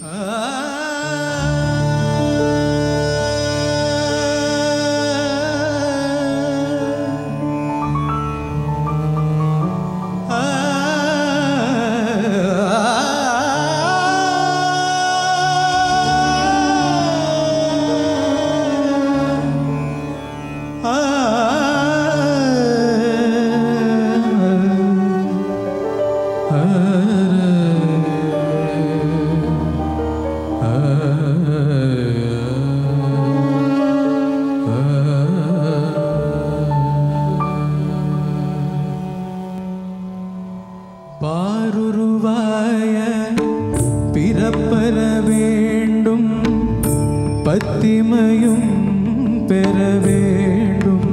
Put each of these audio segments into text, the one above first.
பாருருவாய பிறப்பெற வேண்டும் பத்திமையும் பெற வேண்டும்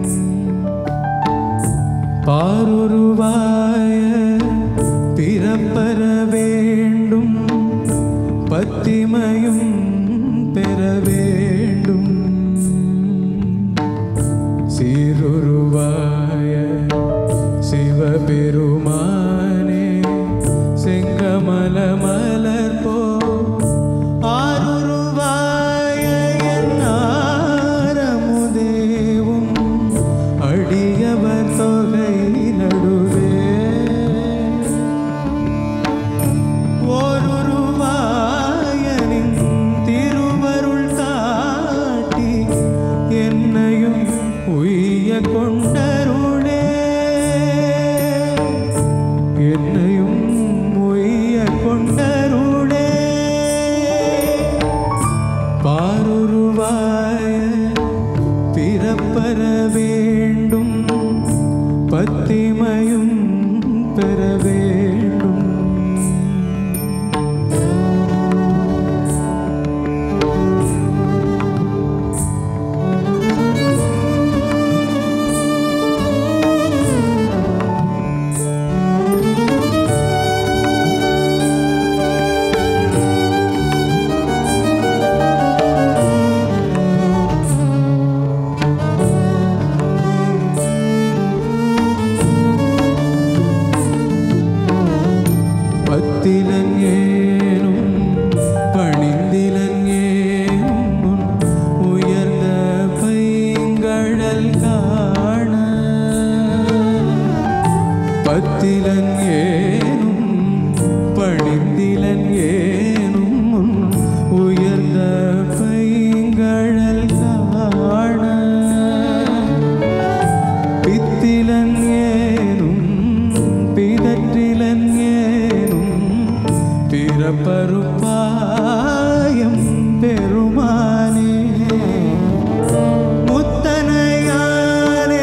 பாருருவாய பிறப்பெற வேண்டும் பத்திமையும் பெற வேண்டும் சீருருவாய சிவபெருமானே செங்கமல மலர் போ ஆருருவாய என்னாரமுதேவும் அடியவர் தொகை நடுவே ஓருருவாயனின் திருவருள் காட்டி என்னையும் உய்ய கொண்டருளே என்னையும் உய்ய கொண்டருளே பாருருவாய பிறப்பெற வேண்டும் பத்திமையும் பெற வேண்டும் பத்திலன் ஏனும் பணிந்திலன் ஏனும் உன் உயர்ந்த பைங்கழல் காண பத்திலன் ஏனும் பணிந்திலன் ஏனும் உன் உயர்ந்த பைங்கழல் காண பித்திலன் ஏனும் பிதற்றிலன் ஏனும் பிறப்பருப்பாயம் பெருமானே முத்தனையானே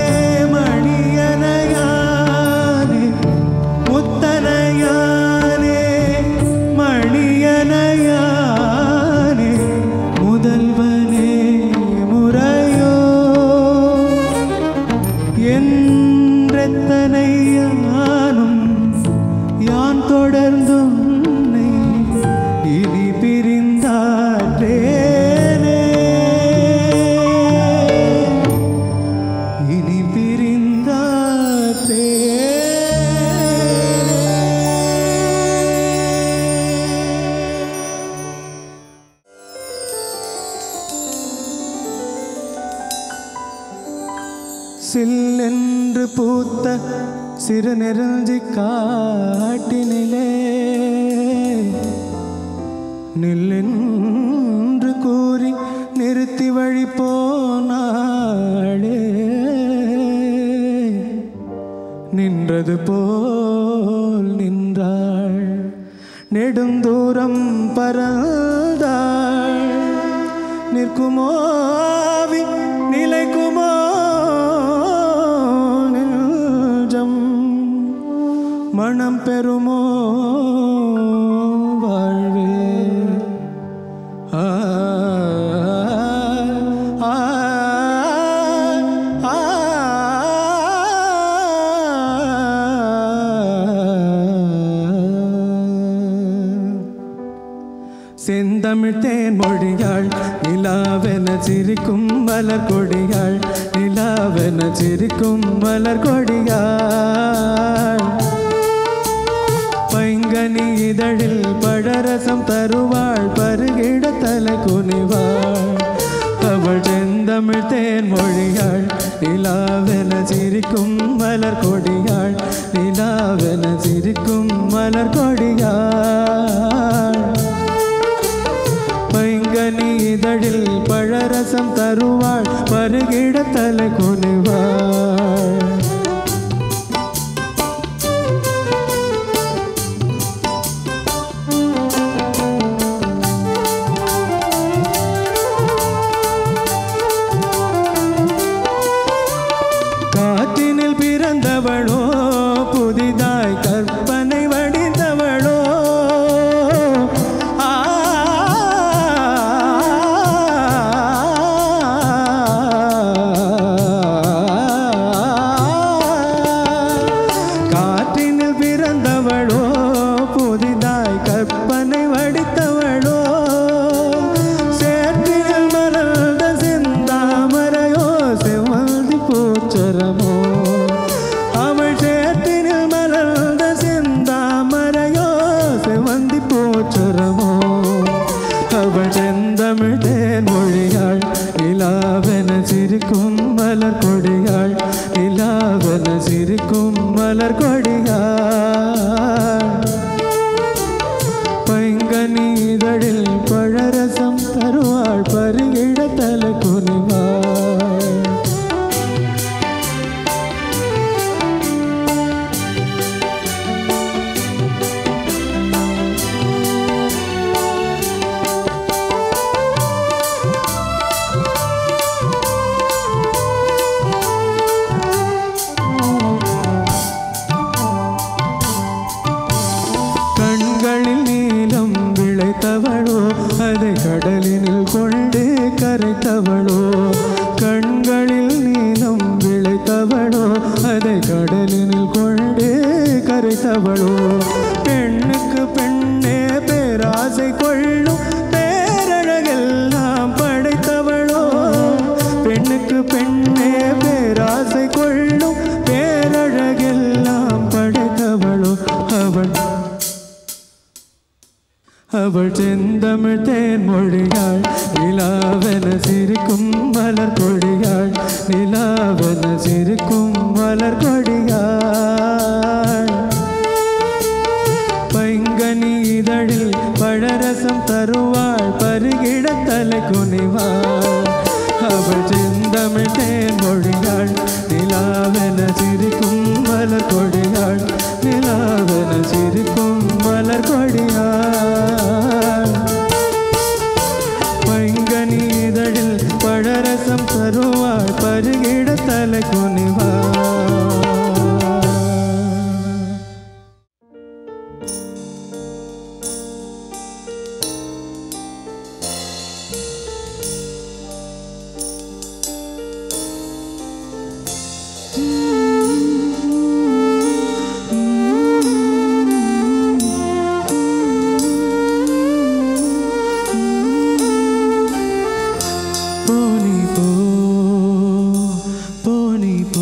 மணியனையானே முத்தனையானே மணியனையானே முதல்வனே முறையோ என்றெத்தனை யானும் யான் தொடர்ந்தும் உன்னை இனி பிரிந்தாற்றேனே இனி பிரிந்தாற்றேனே சில்லென்று பூத்த சிறு நெருஞ்சி காட்டினிலே நில்லென்று கூறி நிறுத்தி வழி போனாளே நின்றது போல் நின்றாள் நெடுந்தூரம் பறந்தாள் நிற்குமோவி நிலைக்குமோ நெஞ்சம் மனம் பெறுமோ வாழ்வே ஆ ஆ, ஆ, செந்தமிழ் தேன் மொழியாள் நிலாவென சிரிக்கும் மலர் கொடியாள் நிலாவென சிரிக்கும் மலர் கொடியாள் பைங்கனி பைங்கனி இதழில் பழரசம் தருவாள் பருகிட தலை குனிவாள் அவள் செந்தமிழ் தேன் மொழியாள் நிலாவென சிரிக்கும் மலர் கொடியாள் நிலாவென சிரிக்கும் மலர் கொடியாள் பைங்கனி இதழில் பழரசம் தருவாள் பருகிட தலை குனிவாள் காற்றினில் பிறந்தவளோ புதிதாய் கற்பனை வடிந்தவளோ ஆ காற்றினில் பிறந்தவளோ புதிதாய் கற்பனை வடித்தவளோ சேற்றினில் மலர்ந்த செந்தாமரையோ செவந்தி பூச்சரமோ அவள் சேற்றினில் மலர்ந்த செந்தாமரையோ செவந்தி பூச்சரமோ அவள் செந்தமிழ் தேன் மொழியாள் நிலாவென சிரிக்கும் மலர் கொடியாள் நிலாவென சிரிக்கும் மலர் கொடியாள் பைங்கனி இதழில் பழரசம் தருவாள் பருகிட தலை குனிவாள் கண்களில் நீலம் விளைத்தவளோ அதை கடலினில் கொண்டு கரைத்தவளோ கண்களில் நீலம் விளைத்தவளோ அதை கடலினில் கொண்டு கரைத்தவளோ பெண்ணுக்கு பெண்ணே பேராசை கொள்ளும் பேரழகெல்லாம் படைத்தவளோ பெண்ணுக்கு பெண்ணே பேராசை கொள்ளும் பேரழகெல்லாம் படைத்தவளோ அவள் அவள் செந்தமிழ் தேன் மொழியாள் நிலாவென சிரிக்கும் மலர் கொடியாள் நிலாவென சிரிக்கும் மலர் கொடியாள் பைங்கனி இதழில் பழரசம் தருவாள் பருகிட தலை குனிவாள் அவள் செந்தமிழ் தேன் மொழியாள் நிலாவென சிரிக்கும் மலர் கொடியாள் நிலாவென சிரிக்கும் மலர் கொடியாள் பைங்கனி இதழில் பழரசம் தருவாள் பருகிட தலை குனிவாள் போனி போ போனி போ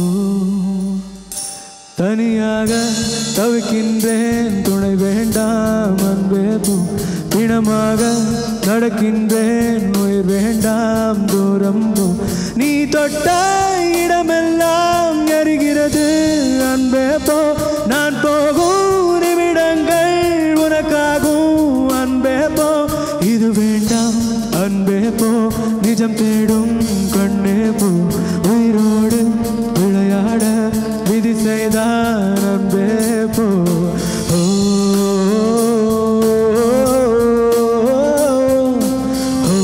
தனியாக தவிக்கின்றேன் துணை வேண்டாம் அன்பே போ பிணமாக நடக்கின்றேன் உயிர் வேண்டாம் தூரம் போ நீ தொட்ட இடமெல்லாம் எரிகிறது அன்பே போ நான் போகும் நிமிடங்கள் உனக்காகும் அன்பே போ இது வேண்டாம் அன்பே போ நிஜம் தேடும் கண்ணே போ உயிரோடு விளையாட விதி செய்தான் அன்பே போ ஓ, ஓ,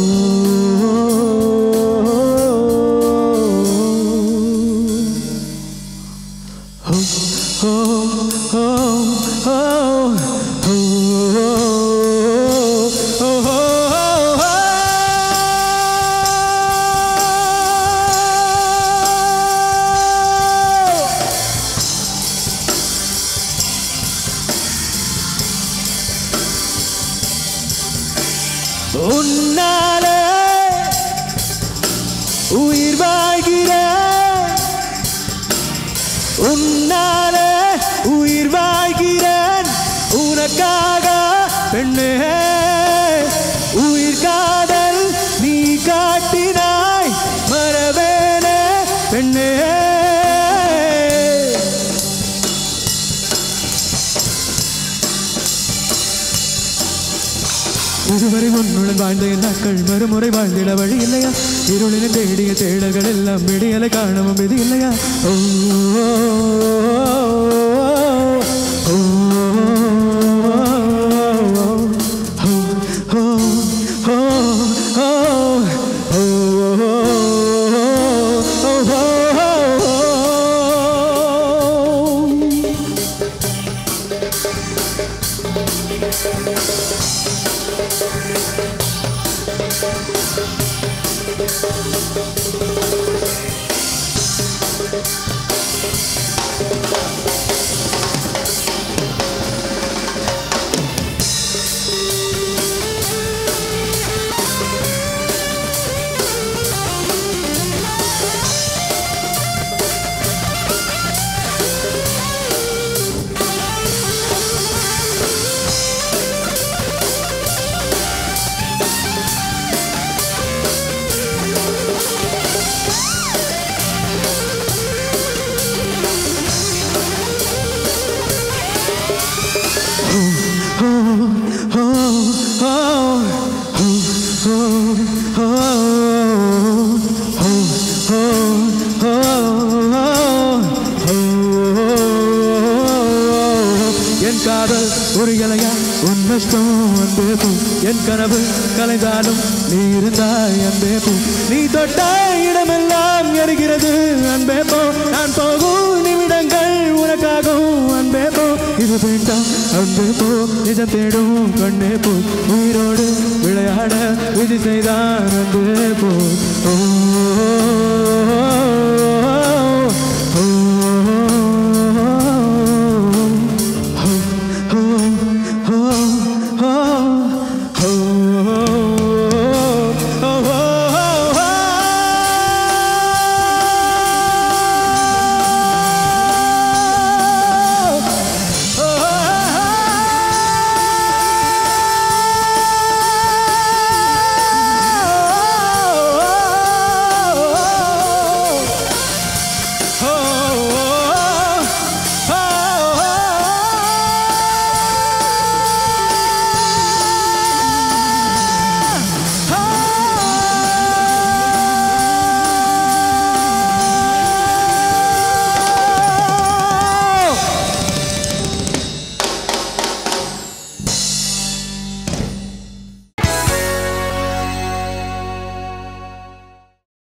ஓ, ஓ, ஓ, ஓ, ஓ, ஓ, உன்னாலே உயிர் வாழ்கிற உன்னாலே உயிர் வாழ்கிறேன் உன உனக்காக பெண்ணே உயிர் காதல் நீ காட்டினாய் மரவேனே பெண்ணே இதுவரை உன்னுடன் வாழ்ந்த என் நாட்கள் மறுமுறை வாழ்ந்திட வழி இல்லையா இருளின தேடிய தேடல்கள் எல்லாம் விடியலை காணவும் விதி இல்லையா ஓ ஓ, ஓ, ஓ, ஓ, ஓ, ஓ என் காதல் ஒரு இலையா உன் நஷ்டம் அன்பே பூ என் கனவு கலைந்தாலும் நீ இருந்தாய் அன்பே பூ நீ தொட்டாய் இடமெல்லாம் எரிகிறது அன்பே போ நான் போகும் நிமிடங்கள் உனக்காகும் அன்பே போ இது வேண்டாம் அன்பே போ நிஜம் தேடும் கண்ணே போ உயிரோடு விளையாட விதி செய்தான் அன்பே போ ஓ